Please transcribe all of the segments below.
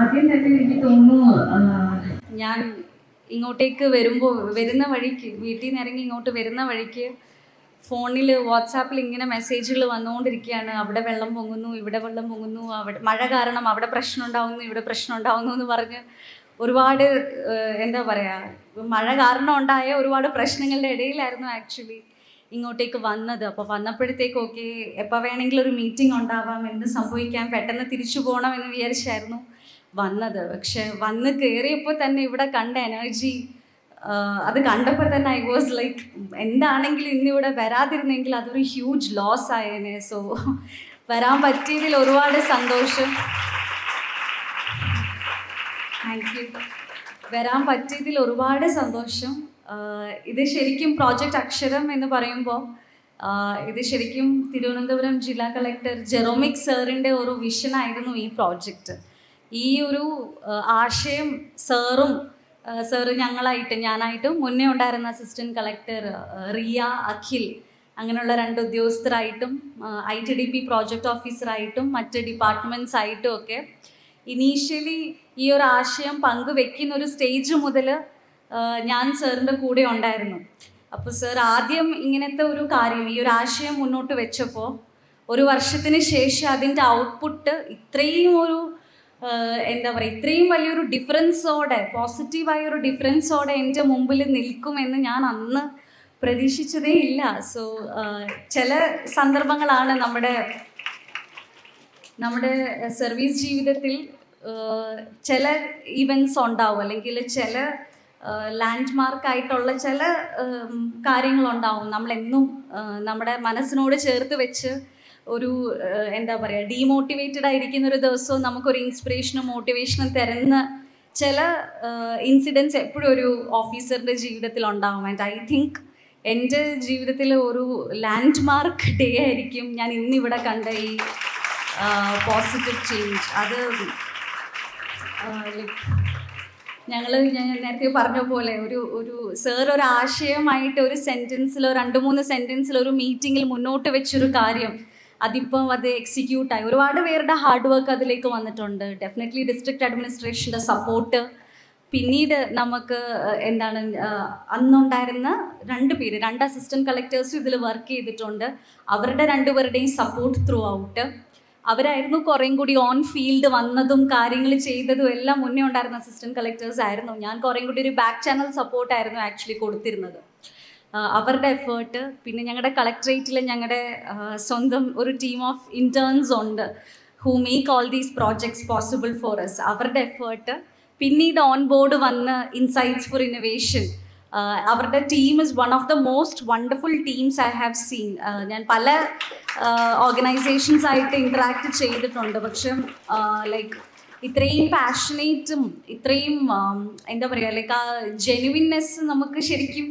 ആദ്യം തന്നെ എനിക്ക് തോന്നുന്നു ആ, ഞാൻ ഇങ്ങോട്ടേക്ക് വരുമ്പോൾ വരുന്ന വഴിക്ക് വീട്ടിൽ നിന്ന് ഇറങ്ങി ഇങ്ങോട്ട് വരുന്ന വഴിക്ക് ഫോണിൽ വാട്സാപ്പിൽ ഇങ്ങനെ മെസ്സേജുകൾ വന്നുകൊണ്ടിരിക്കുകയാണ് അവിടെ വെള്ളം പൊങ്ങുന്നു ഇവിടെ വെള്ളം പൊങ്ങുന്നു അവിടെ മഴ കാരണം അവിടെ പ്രശ്നം ഉണ്ടാവുന്നു ഇവിടെ പ്രശ്നം ഉണ്ടാവുന്നു എന്ന് പറഞ്ഞ് ഒരുപാട് ഏഹ്, എന്താ പറയുക മഴ കാരണം ഉണ്ടായ ഒരുപാട് പ്രശ്നങ്ങളുടെ ഇടയിലായിരുന്നു ആക്ച്വലി ഇങ്ങോട്ടേക്ക് വന്നത് അപ്പോൾ വന്നപ്പോഴത്തേക്ക് ഓക്കെ എപ്പോൾ വേണമെങ്കിലും ഒരു മീറ്റിംഗ് ഉണ്ടാവാം എന്ത് സംഭവിക്കാം പെട്ടെന്ന് തിരിച്ചു പോകണം എന്ന് വിചാരിച്ചായിരുന്നു വന്നത് പക്ഷെ വന്ന് കയറിയപ്പോൾ തന്നെ ഇവിടെ കണ്ട എനർജി അത് കണ്ടപ്പോൾ തന്നെ ഐ വാസ് ലൈക്ക് എന്താണെങ്കിലും ഇന്നിവിടെ വരാതിരുന്നെങ്കിൽ അതൊരു ഹ്യൂജ് ലോസ് ആയേനെ സോ വരാൻ പറ്റിയതിൽ ഒരുപാട് സന്തോഷം താങ്ക് യു വരാൻ പറ്റിയതിൽ ഒരുപാട് സന്തോഷം ആഹ് ഇത് ശരിക്കും പ്രോജക്റ്റ് അക്ഷരം എന്ന് പറയുമ്പോൾ ആഹ് ഇത് ശരിക്കും തിരുവനന്തപുരം ജില്ലാ കളക്ടർ ജെറോമിക് സാറിൻ്റെ ഒരു വിഷനായിരുന്നു ഈ പ്രോജക്റ്റ് ഈ ഒരു ആഹ് ആശയം സാറും സാറ് ഞങ്ങളായിട്ട് ഞാനായിട്ടും മുന്നേ ഉണ്ടായിരുന്ന അസിസ്റ്റൻറ്റ് കളക്ടർ റിയ അഖിൽ അങ്ങനെയുള്ള രണ്ട് ഉദ്യോഗസ്ഥരായിട്ടും I T D P project ഓഫീസറായിട്ടും മറ്റ് ഡിപ്പാർട്ട്മെൻറ്റ്സ് ആയിട്ടും ഒക്കെ ഇനീഷ്യലി ഈ ഒരു ആശയം പങ്കുവെക്കുന്ന ഒരു സ്റ്റേജ് മുതൽ ഞാൻ സാറിൻ്റെ കൂടെ ഉണ്ടായിരുന്നു അപ്പോൾ സാർ ആദ്യം ഇങ്ങനത്തെ ഒരു കാര്യം ഈ ഒരു ആശയം മുന്നോട്ട് വെച്ചപ്പോൾ ഒരു വർഷത്തിന് ശേഷം അതിൻ്റെ ഔട്ട്പുട്ട് ഇത്രയും ഒരു ആഹ് എന്താ പറയുക ഇത്രയും വലിയൊരു ഡിഫറൻസോടെ പോസിറ്റീവായ ഒരു ഡിഫറൻസോടെ എൻ്റെ മുമ്പിൽ നിൽക്കുമെന്ന് ഞാൻ അന്ന് പ്രതീക്ഷിച്ചതേ ഇല്ല സോ ചില സന്ദർഭങ്ങളാണ് നമ്മുടെ നമ്മുടെ സർവീസ് ജീവിതത്തിൽ ആഹ് ചില ഇവൻറ്റ്സ് ഉണ്ടാവും അല്ലെങ്കിൽ ചില ലാൻഡ് മാർക്കായിട്ടുള്ള ചില ഉം, കാര്യങ്ങളുണ്ടാവും നമ്മളെന്നും ആഹ് നമ്മുടെ മനസ്സിനോട് ചേർത്ത് വെച്ച് ഒരു ആഹ് എന്താ പറയുക ഡീമോട്ടിവേറ്റഡ് ആയിരിക്കുന്ന ഒരു ദിവസവും നമുക്കൊരു ഇൻസ്പിറേഷനും മോട്ടിവേഷനും തരുന്ന ചില ഇൻസിഡൻസ് എപ്പോഴും ഒരു ഓഫീസറിൻ്റെ ജീവിതത്തിൽ ഉണ്ടാവും ആൻഡ് ഐ തിങ്ക് എൻ്റെ ജീവിതത്തിൽ ഒരു ലാൻഡ് മാർക്ക് ഡേ ആയിരിക്കും ഞാൻ ഇന്നിവിടെ കണ്ട ഈ പോസിറ്റീവ് ചേഞ്ച് അത് ലൈക്ക് ഞങ്ങൾ ഞാൻ നേരത്തെ പറഞ്ഞ പോലെ ഒരു ഒരു സർ ഒരു ആശയമായിട്ട് ഒരു സെൻറ്റൻസിലോ രണ്ട് മൂന്ന് സെൻറ്റൻസിലോ ഒരു മീറ്റിങ്ങിൽ മുന്നോട്ട് വെച്ചൊരു കാര്യം അതിപ്പം അത് എക്സിക്യൂട്ടായി ഒരുപാട് പേരുടെ ഹാർഡ് വർക്ക് അതിലേക്ക് വന്നിട്ടുണ്ട് ഡെഫിനറ്റ്ലി ഡിസ്ട്രിക്ട് അഡ്മിനിസ്ട്രേഷൻ്റെ സപ്പോർട്ട് പിന്നീട് നമുക്ക് ഏഹ്, എന്താണ് ആഹ്, അന്നുണ്ടായിരുന്ന രണ്ട് പേര് രണ്ട് അസിസ്റ്റൻറ്റ് കളക്ടേഴ്സും ഇതിൽ വർക്ക് ചെയ്തിട്ടുണ്ട് അവരുടെ രണ്ടുപേരുടെയും സപ്പോർട്ട് ത്രൂ ഔട്ട് അവരായിരുന്നു കുറേം കൂടി ഓൺ ഫീൽഡ് വന്നതും കാര്യങ്ങൾ ചെയ്തതും എല്ലാം മുന്നേ ഉണ്ടായിരുന്ന അസിസ്റ്റൻറ്റ് കളക്ടേഴ്സ് ആയിരുന്നു ഞാൻ കുറേം കൂടി ഒരു ബാക്ക് ചാനൽ സപ്പോർട്ടായിരുന്നു ആക്ച്വലി കൊടുത്തിരുന്നത് ആഹ് അവരുടെ എഫേർട്ട് പിന്നെ ഞങ്ങളുടെ കളക്ട്രേറ്റിൽ ഞങ്ങളുടെ ആഹ് സ്വന്തം ഒരു ടീം ഓഫ് ഇൻറ്റേൺസ് ഉണ്ട് who make all these projects possible for us അവരുടെ എഫേർട്ട് പിന്നീട് ഓൺ ബോർഡ് വന്ന് ഇൻസൈറ്റ്സ് ഫോർ ഇന്നൊവേഷൻ അവരുടെ team is one of the most wonderful teams I have seen ഞാൻ പല ഓർഗനൈസേഷൻസ് ആയിട്ട് ഇൻറ്ററാക്ട് ചെയ്തിട്ടുണ്ട് പക്ഷെ ലൈക്ക് ഇത്രയും പാഷനേറ്റും ഇത്രയും ആം, എന്താ പറയുക ലൈക്ക് ആ ജെനുവിൻനെസ് നമുക്ക് ശരിക്കും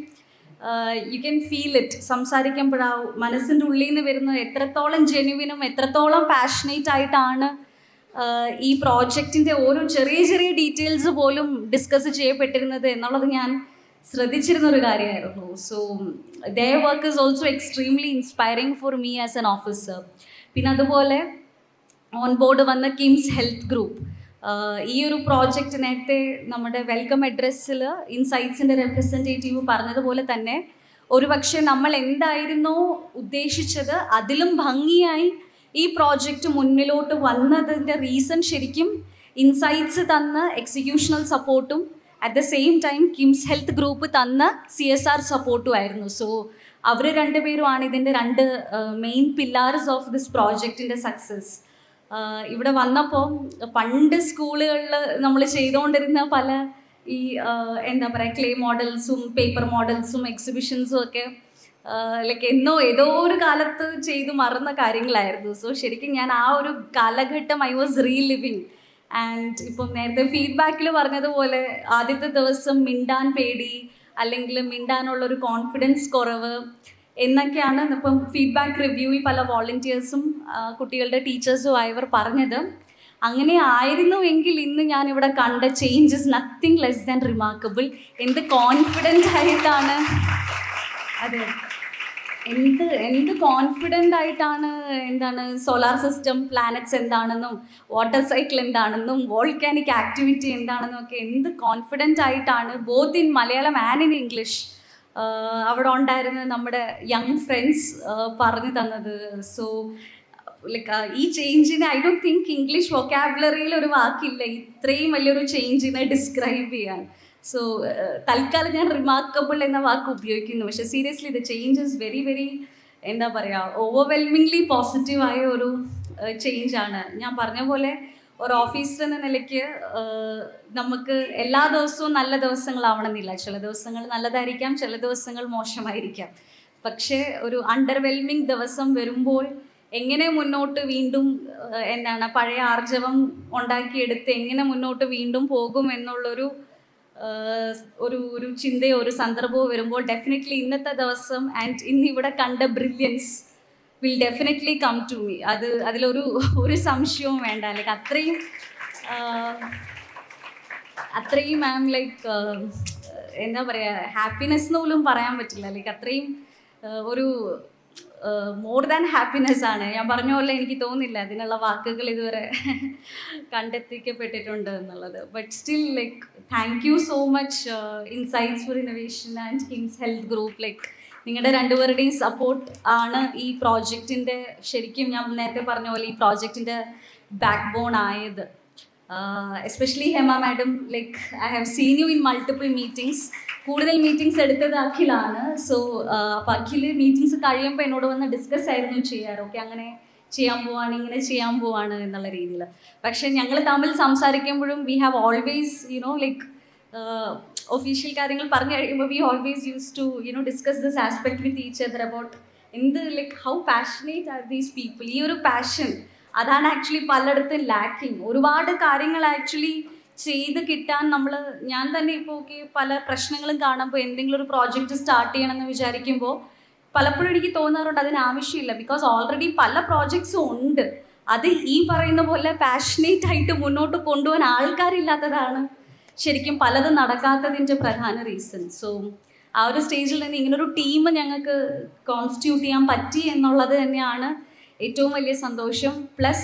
യു ക്യാൻ ഫീൽ ഇറ്റ് സംസാരിക്കുമ്പോഴാ മനസ്സിൻ്റെ ഉള്ളിൽ നിന്ന് വരുന്ന എത്രത്തോളം ജെനുവിനും എത്രത്തോളം പാഷനേറ്റ് ആയിട്ടാണ് ആഹ് ഈ പ്രോജക്റ്റിൻ്റെ ഓരോ ചെറിയ ചെറിയ ഡീറ്റെയിൽസ് പോലും ഡിസ്കസ് ചെയ്യപ്പെട്ടിരുന്നത് എന്നുള്ളത് ഞാൻ ശ്രദ്ധിച്ചിരുന്ന ഒരു കാര്യമായിരുന്നു so they work is also extremely inspiring for me as an officer പിന്നെ അതുപോലെ ഓൺ ബോർഡ് വന്ന കിംസ് ഹെൽത്ത് ഗ്രൂപ്പ് ഈ ഒരു പ്രോജക്റ്റ് നേരത്തെ നമ്മുടെ വെൽക്കം അഡ്രസ്സിൽ ഇൻസൈറ്റ്സിൻ്റെ റെപ്രസെൻറ്റേറ്റീവ് പറഞ്ഞതുപോലെ തന്നെ ഒരുപക്ഷെ നമ്മൾ എന്തായിരുന്നോ ഉദ്ദേശിച്ചത് അതിലും ഭംഗിയായി ഈ പ്രോജക്റ്റ് മുന്നിലോട്ട് വന്നതിൻ്റെ റീസൺ ശരിക്കും ഇൻസൈറ്റ്സ് തന്ന എക്സിക്യൂഷണൽ സപ്പോർട്ടും at the same time KIMS Health Group തന്ന സി എസ് ആർ സപ്പോർട്ടും ആയിരുന്നു സോ അവർ രണ്ടുപേരുമാണ് ഇതിൻ്റെ രണ്ട് മെയിൻ പില്ലാർസ് ഓഫ് ദിസ് പ്രോജക്റ്റിൻ്റെ സക്സസ് ഇവിടെ വന്നപ്പോൾ പണ്ട് സ്കൂളുകളിൽ നമ്മൾ ചെയ്തുകൊണ്ടിരുന്ന പല ഈ ആഹ് എന്താ പറയുക ക്ലേ മോഡൽസും പേപ്പർ മോഡൽസും എക്സിബിഷൻസും ഒക്കെ ലൈക്ക് എന്നോ ഏതോ ഒരു കാലത്ത് ചെയ്തു മറന്ന കാര്യങ്ങളായിരുന്നു സോ ശരിക്കും ഞാൻ ആ ഒരു കാലഘട്ടം I was reliving and ഇപ്പം നേരത്തെ ഫീഡ്ബാക്കിൽ പറഞ്ഞതുപോലെ ആദ്യത്തെ ദിവസം മിണ്ടാൻ പേടി അല്ലെങ്കിൽ മിണ്ടാനുള്ളൊരു കോൺഫിഡൻസ് കുറവ് എന്നൊക്കെയാണ് ഇപ്പം ഫീഡ്ബാക്ക് റിവ്യൂവിൽ പല വോളണ്ടിയേഴ്സും കുട്ടികളുടെ ടീച്ചേഴ്സും ആയവർ പറഞ്ഞത് അങ്ങനെ ആയിരുന്നുവെങ്കിൽ ഇന്ന് ഞാൻ ഇവിടെ കണ്ട changes nothing less than remarkable എന്ത് കോൺഫിഡൻ്റ് ആയിട്ടാണ് അതെ എന്ത് എന്ത് കോൺഫിഡൻ്റ് ആയിട്ടാണ് എന്താണ് സോലാർ സിസ്റ്റം പ്ലാനറ്റ്സ് എന്താണെന്നും വാട്ടർ സൈക്കിൾ എന്താണെന്നും വോൾക്കാനിക് ആക്ടിവിറ്റി എന്താണെന്നും ഒക്കെ എന്ത് കോൺഫിഡൻ്റ് ആയിട്ടാണ് both in Malayalam and in English അവിടെ ഉണ്ടായിരുന്ന നമ്മുടെ യങ് ഫ്രണ്ട്സ് പറഞ്ഞു തന്നത് സോ ലൈക്ക് ഈ ചേഞ്ചിനെ ഐ ഡോണ്ട് തിങ്ക് ഇംഗ്ലീഷ് വൊക്കാബുലറിയിൽ ഒരു വാക്കില്ല ഇത്രയും വലിയൊരു ചേഞ്ചിനെ ഡിസ്ക്രൈബ് ചെയ്യാൻ സോ തൽക്കാലം ഞാൻ റിമാർക്കബിൾ എന്ന വാക്ക് ഉപയോഗിക്കുന്നു പക്ഷേ seriously the change is very very എന്താ പറയുക ഓവർവെൽമിംഗ്ലി പോസിറ്റീവായ ഒരു ചേഞ്ച് ആണ് ഞാൻ പറഞ്ഞ പോലെ ഒരു ഓഫീസർ എന്ന നിലയ്ക്ക് നമുക്ക് എല്ലാ ദിവസവും നല്ല ദിവസങ്ങളാവണമെന്നില്ല ചില ദിവസങ്ങൾ നല്ലതായിരിക്കാം ചില ദിവസങ്ങൾ മോശമായിരിക്കാം പക്ഷേ ഒരു അണ്ടർവെൽമിങ് ദിവസം വരുമ്പോൾ എങ്ങനെ മുന്നോട്ട് വീണ്ടും എന്താണ് പഴയ ആർജവം ഉണ്ടാക്കിയെടുത്ത് എങ്ങനെ മുന്നോട്ട് വീണ്ടും പോകും എന്നുള്ളൊരു ഒരു ഒരു ചിന്തയോ ഒരു സന്ദർഭമോ വരുമ്പോൾ ഡെഫിനറ്റ്ലി ഇന്നത്തെ ദിവസം ആൻഡ് ഇന്നിവിടെ കണ്ട brilliance will definitely come to me അത് അതിലൊരു ഒരു സംശയവും വേണ്ട ലൈക്ക് അത്രയും അത്രയും മാം ലൈക്ക് എന്താ പറയുക ഹാപ്പിനെസ് എന്ന് പോലും പറയാൻ പറ്റില്ല ലൈക്ക് അത്രയും ഒരു മോർ ദാൻ ഹാപ്പിനെസ് ആണ് ഞാൻ പറഞ്ഞ പോലെ എനിക്ക് തോന്നുന്നില്ല അതിനുള്ള വാക്കുകൾ ഇതുവരെ കണ്ടെത്തിക്കപ്പെട്ടിട്ടുണ്ട് എന്നുള്ളത് but still like thank you so much insights for innovation and KIMS Health Group like നിങ്ങളുടെ രണ്ടുപേരുടെയും സപ്പോർട്ട് ആണ് ഈ പ്രോജക്റ്റിൻ്റെ ശരിക്കും ഞാൻ നേരത്തെ പറഞ്ഞ പോലെ ഈ പ്രോജക്റ്റിൻ്റെ ബാക്ക് ബോൺ ആയത് especially Hema madam like I have seen you in multiple meetings കൂടുതൽ മീറ്റിംഗ്സ് എടുത്തത് അഖിലാണ് സോ അപ്പോൾ അഖിൽ മീറ്റിംഗ്സ് കഴിയുമ്പോൾ എന്നോട് വന്ന് ഡിസ്കസ് ആയിരുന്നു ചെയ്യാറ് ഓക്കെ അങ്ങനെ ചെയ്യാൻ പോവാണ് ഇങ്ങനെ ചെയ്യാൻ പോവാണ് എന്നുള്ള രീതിയിൽ പക്ഷേ ഞങ്ങൾ തമ്മിൽ സംസാരിക്കുമ്പോഴും we have always you know like official കാര്യങ്ങൾ പറഞ്ഞു കഴിയുമ്പോൾ we always use to you know discuss this aspect with each other about എന്ത് like how passionate are these people ഈ ഒരു പാഷൻ അതാണ് ആക്ച്വലി പലയിടത്തും ലാക്കിങ് ഒരുപാട് കാര്യങ്ങൾ ആക്ച്വലി ചെയ്ത് കിട്ടാൻ നമ്മൾ ഞാൻ തന്നെ ഇപ്പോൾ ഓക്കെ പല പ്രശ്നങ്ങളും കാണുമ്പോൾ എന്തെങ്കിലും ഒരു പ്രോജക്റ്റ് സ്റ്റാർട്ട് ചെയ്യണമെന്ന് വിചാരിക്കുമ്പോൾ പലപ്പോഴും എനിക്ക് തോന്നാറുണ്ട് അതിന് ആവശ്യമില്ല ബിക്കോസ് ഓൾറെഡി പല പ്രോജക്ട്സും ഉണ്ട് അത് ഈ പറയുന്ന പോലെ പാഷനേറ്റ് ആയിട്ട് മുന്നോട്ട് കൊണ്ടുപോകാൻ ആൾക്കാരില്ലാത്തതാണ് ശരിക്കും പലതും നടക്കാത്തതിൻ്റെ പ്രധാന റീസൺ സോ ആ ഒരു സ്റ്റേജിൽ നിന്ന് ഇങ്ങനൊരു ടീം ഞങ്ങൾക്ക് കോൺസ്റ്റിറ്റ്യൂട്ട് ചെയ്യാൻ പറ്റി എന്നുള്ളത് തന്നെയാണ് ഏറ്റവും വലിയ സന്തോഷം പ്ലസ്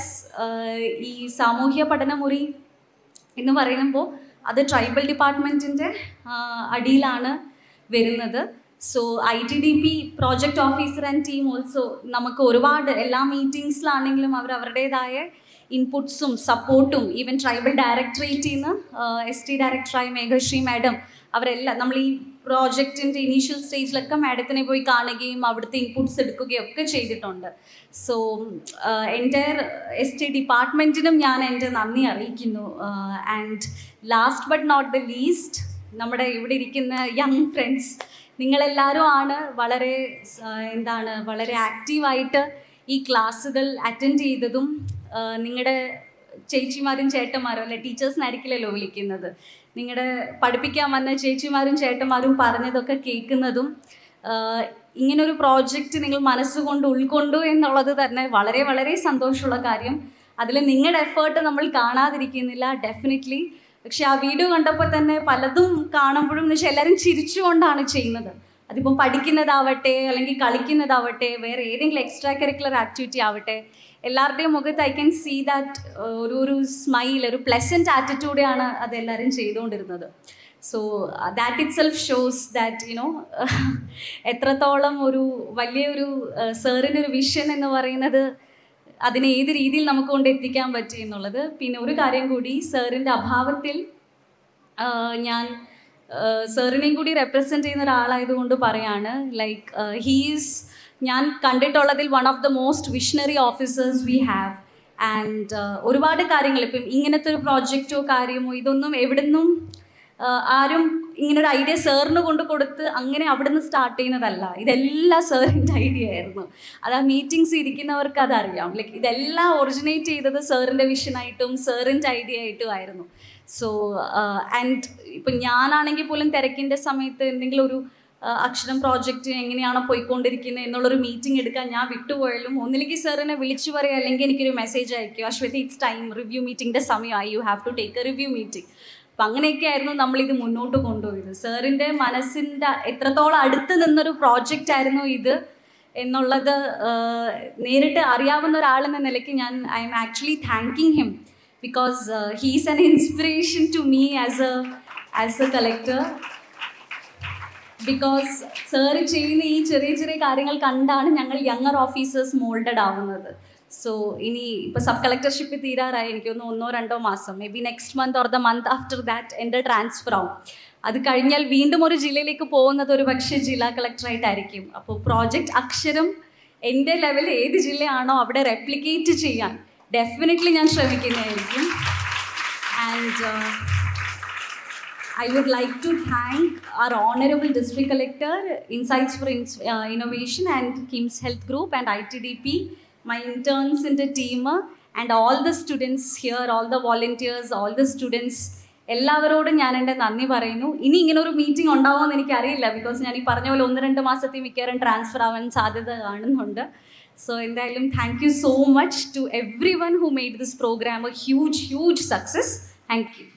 ഈ സാമൂഹ്യ പഠനമുറി എന്ന് പറയുമ്പോൾ അത് ട്രൈബൽ ഡിപ്പാർട്ട്മെൻറ്റിൻ്റെ അടിയിലാണ് വരുന്നത് so I T D P project officer and team also നമുക്ക് ഒരുപാട് എല്ലാ മീറ്റിങ്സിലാണെങ്കിലും അവർ അവരുടേതായ ഇൻപുട്സും സപ്പോർട്ടും ഈവൻ ട്രൈബൽ ഡയറക്ടറേറ്റിൽ നിന്ന് എസ് ടി ഡയറക്ടറായ മേഘശ്രീ മാഡം അവരെല്ലാം നമ്മൾ ഈ പ്രോജക്റ്റിൻ്റെ ഇനീഷ്യൽ സ്റ്റേജിലൊക്കെ മാഡത്തിനെ പോയി കാണുകയും അവിടുത്തെ ഇൻപുട്സ് എടുക്കുകയും ഒക്കെ ചെയ്തിട്ടുണ്ട് സോ എൻ്റെ എസ് ടി ഡിപ്പാർട്ട്മെൻറ്റിനും ഞാൻ എൻ്റെ നന്ദി അറിയിക്കുന്നു and last but not the least നമ്മുടെ ഇവിടെ ഇരിക്കുന്ന യങ് ഫ്രണ്ട്സ് നിങ്ങളെല്ലാവരും ആണ് വളരെ എന്താണ് വളരെ ആക്റ്റീവായിട്ട് ഈ ക്ലാസ്സുകൾ അറ്റൻഡ് ചെയ്തതും നിങ്ങളുടെ ചേച്ചിമാരും ചേട്ടന്മാരും അല്ലെ ടീച്ചേഴ്സിനായിരിക്കില്ലല്ലോ വിളിക്കുന്നത് നിങ്ങളുടെ പഠിപ്പിക്കാൻ വന്ന ചേച്ചിമാരും ചേട്ടന്മാരും പറഞ്ഞതൊക്കെ കേൾക്കുന്നതും ഇങ്ങനൊരു പ്രോജക്റ്റ് നിങ്ങൾ മനസ്സുകൊണ്ട് ഉൾക്കൊണ്ടു എന്നുള്ളത് തന്നെ വളരെ വളരെ സന്തോഷമുള്ള കാര്യം അതിൽ നിങ്ങളുടെ എഫേർട്ട് നമ്മൾ കാണാതിരിക്കുന്നില്ല ഡെഫിനറ്റ്ലി പക്ഷെ ആ വീഡിയോ കണ്ടപ്പോൾ തന്നെ പലതും കാണുമ്പോഴും എന്ന് വെച്ചാൽ എല്ലാവരും ചിരിച്ചുകൊണ്ടാണ് ചെയ്യുന്നത് അതിപ്പം പഠിക്കുന്നതാവട്ടെ അല്ലെങ്കിൽ കളിക്കുന്നതാവട്ടെ വേറെ ഏതെങ്കിലും എക്സ്ട്രാ കരിക്കുലർ ആക്ടിവിറ്റി ആവട്ടെ എല്ലാവരുടെയും മുഖത്ത് ഐ ക്യാൻ സീ ദാറ്റ് ഒരു ഒരു സ്മൈൽ ഒരു പ്ലസൻറ്റ് ആറ്റിറ്റ്യൂഡാണ് അതെല്ലാവരും ചെയ്തുകൊണ്ടിരുന്നത് so that itself shows that you know എത്രത്തോളം ഒരു വലിയൊരു സാറിൻ്റെ ഒരു വിഷൻ എന്ന് പറയുന്നത് അതിനെ ഏത് രീതിയിൽ നമുക്ക് കൊണ്ട് എത്തിക്കാൻ പറ്റി എന്നുള്ളത് പിന്നെ ഒരു കാര്യം കൂടി സാറിൻ്റെ അഭാവത്തിൽ ഞാൻ സാറിനെയും കൂടി റെപ്രസെൻ്റ് ചെയ്യുന്ന ഒരാളായതുകൊണ്ട് പറയാണ് ലൈക്ക് ഹീസ് ഞാൻ കണ്ടിട്ടുള്ളതിൽ one of the most visionary officers we have and ഒരുപാട് കാര്യങ്ങൾ ഇപ്പം ഇങ്ങനത്തെ ഒരു പ്രോജക്റ്റോ കാര്യമോ ഇതൊന്നും എവിടുന്നും ആരും ഇങ്ങനെ ഒരു ഐഡിയ സാറിന് കൊണ്ട് കൊടുത്ത് അങ്ങനെ അവിടെ നിന്ന് സ്റ്റാർട്ട് ചെയ്യുന്നതല്ല ഇതെല്ലാം സാറിൻ്റെ ഐഡിയ ആയിരുന്നു അത് ആ മീറ്റിങ്സ് ഇരിക്കുന്നവർക്ക് അതറിയാം ലൈക്ക് ഇതെല്ലാം ഒറിജിനേറ്റ് ചെയ്തത് സാറിൻ്റെ വിഷനായിട്ടും സാറിൻ്റെ ഐഡിയ ആയിട്ടും ആയിരുന്നു സോ ആൻഡ് ഇപ്പം ഞാനാണെങ്കിൽ പോലും തിരക്കിൻ്റെ സമയത്ത് എന്തെങ്കിലും ഒരു അക്ഷരം പ്രോജക്റ്റ് എങ്ങനെയാണോ പോയിക്കൊണ്ടിരിക്കുന്നത് എന്നുള്ളൊരു മീറ്റിംഗ് എടുക്കാൻ ഞാൻ വിട്ടുപോയാലും ഒന്നിലേക്ക് സാറിനെ വിളിച്ചു പറയുക അല്ലെങ്കിൽ എനിക്കൊരു മെസ്സേജ് അയക്കുക അശ്വതി ഇറ്റ്സ് ടൈം റിവ്യൂ മീറ്റിംഗിൻ്റെ സമയമായി you have to take a review meeting അപ്പം അങ്ങനെയൊക്കെ ആയിരുന്നു നമ്മളിത് മുന്നോട്ട് കൊണ്ടുപോയത് സാറിൻ്റെ മനസ്സിൻ്റെ എത്രത്തോളം അടുത്ത് നിന്നൊരു പ്രോജക്റ്റ് ആയിരുന്നു ഇത് എന്നുള്ളത് ആഹ്, നേരിട്ട് അറിയാവുന്ന ഒരാളെന്ന നിലയ്ക്ക് ഞാൻ I am actually thanking him because he's an inspiration to me as a as a collector because sir ചെയ്യുന്ന ഈ ചെറിയ ചെറിയ കാര്യങ്ങൾ കണ്ടാണ് ഞങ്ങൾ യങ്ങർ ഓഫീസേഴ്സ് മോൾഡഡ് ആവുന്നത് സോ ഇനി ഇപ്പോൾ സബ് കളക്ടർഷിപ്പ് തീരാറായി എനിക്കൊന്ന് ഒന്നോ രണ്ടോ മാസം may be next month or the month after that എൻ്റെ ട്രാൻസ്ഫർ ആവും അത് കഴിഞ്ഞാൽ വീണ്ടും ഒരു ജില്ലയിലേക്ക് പോകുന്നത് ഒരു പക്ഷേ ജില്ലാ കളക്ടറായിട്ടായിരിക്കും അപ്പോൾ പ്രോജക്റ്റ് അക്ഷരം എൻ്റെ ലെവൽ ഏത് ജില്ലയാണോ അവിടെ റെപ്ലിക്കേറ്റ് ചെയ്യാൻ ഡെഫിനറ്റ്ലി ഞാൻ ശ്രമിക്കുന്നതായിരിക്കും and I would like to thank our Honorable District Collector, Insights for Ins- uh, Innovation and KIMS Health Group and ITDP, my interns in the team, and all the students here, all the volunteers, all the students. എല്ലാവരോടും ഞാൻ എൻ്റെ നന്ദി പറയുന്നു ഇനി ഇങ്ങനെ ഒരു meeting ഉണ്ടാവുമെന്ന് എനിക്കറിയില്ല ബിക്കോസ് ഞാൻ ഈ പറഞ്ഞ പോലെ ഒന്ന് രണ്ട് മാസത്തിൽ മിക്കവാറും ട്രാൻസ്ഫർ ആവാൻ സാധ്യത കാണുന്നുണ്ട് സോ എന്തായാലും thank you so much to everyone who made this programme a huge huge success thank U